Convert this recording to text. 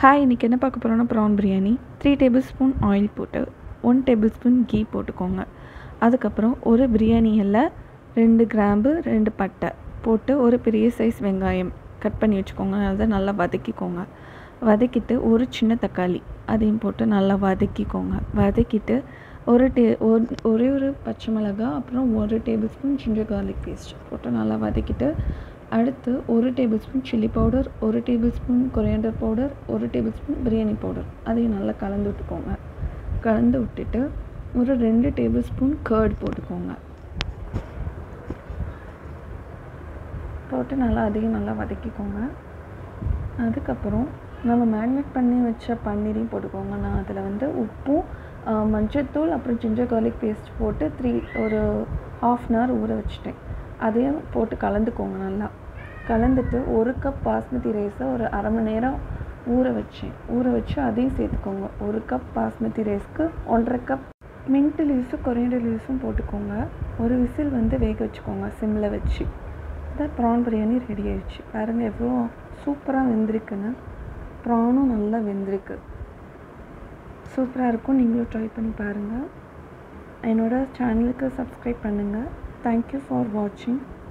hi இன்றைக்கி என்ன பார்க்க போகிறோன்னா prawn biryani three table spoon oil போட்டு ஒன் டேபிள் ஸ்பூன் கீ போட்டுக்கோங்க அதுக்கப்புறம் ஒரு பிரியாணி இலை ரெண்டு கிராம்பு ரெண்டு பட்டை போட்டு ஒரு பெரிய சைஸ் வெங்காயம் கட் பண்ணி வச்சுக்கோங்க அதை நல்லா வதக்கிக்கோங்க வதக்கிட்டு ஒரு சின்ன தக்காளி அதையும் போட்டு நல்லா வதக்கிக்கோங்க வதக்கிட்டு ஒரு டே ஒரு ஒரே ஒரு பச்சை மிளகா அப்புறம் ஒரு table spoon ginger garlic paste போட்டு நல்லா வதக்கிட்டு அடுத்து ஒரு டேபிள் ஸ்பூன் சில்லி பவுடர் ஒரு டேபிள் ஸ்பூன் கொரியாண்டர் பவுடர் ஒரு டேபிள் ஸ்பூன் பிரியாணி பவுடர் அதையும் நல்லா கலந்து விட்டுக்கோங்க கலந்து விட்டுட்டு ஒரு ரெண்டு டேபிள் ஸ்பூன் கர்ட் போட்டுக்கோங்க போட்டு நல்லா அதையும் நல்லா வதக்கிக்கோங்க அதுக்கப்புறம் நம்ம மேரினேட் பண்ணி வச்ச பன்னீரையும் போட்டுக்கோங்க நான் அதில் வந்து உப்பும் மஞ்சள்தூள் அப்புறம் ஜிஞ்சர் கார்லிக் பேஸ்ட் போட்டு த்ரீ ஒரு ஹாஃப் அன் ஹவர் ஊற வச்சுட்டேன் அதையும் போட்டு கலந்துக்கோங்க நல்லா கலந்துட்டு ஒரு கப் பாஸ்மதி ரைஸை ஒரு அரை மணி நேரம் ஊற வச்சேன் ஊற வச்சு அதையும் சேர்த்துக்கோங்க ஒரு கப் பாஸ்மதி ரைஸ்க்கு ஒன்றரை கப் மின்ட் லீவ்ஸும் கொரியண்டர் லீவ்ஸும் போட்டுக்கோங்க ஒரு விசில் வந்து வேக வச்சுக்கோங்க சிம்மில் வச்சு இதான் ப்ரான் பிரியாணி ரெடி ஆயிடுச்சு பாருங்கள் எவ்வளோ சூப்பராக வெந்திருக்குன்னு ப்ரானும் நல்லா வெந்திருக்கு சூப்பராக இருக்கும் நீங்களும் ட்ரை பண்ணி பாருங்கள் என்னோட சேனலுக்கு சப்ஸ்கிரைப் பண்ணுங்கள் தேங்க்யூ ஃபார் வாட்சிங்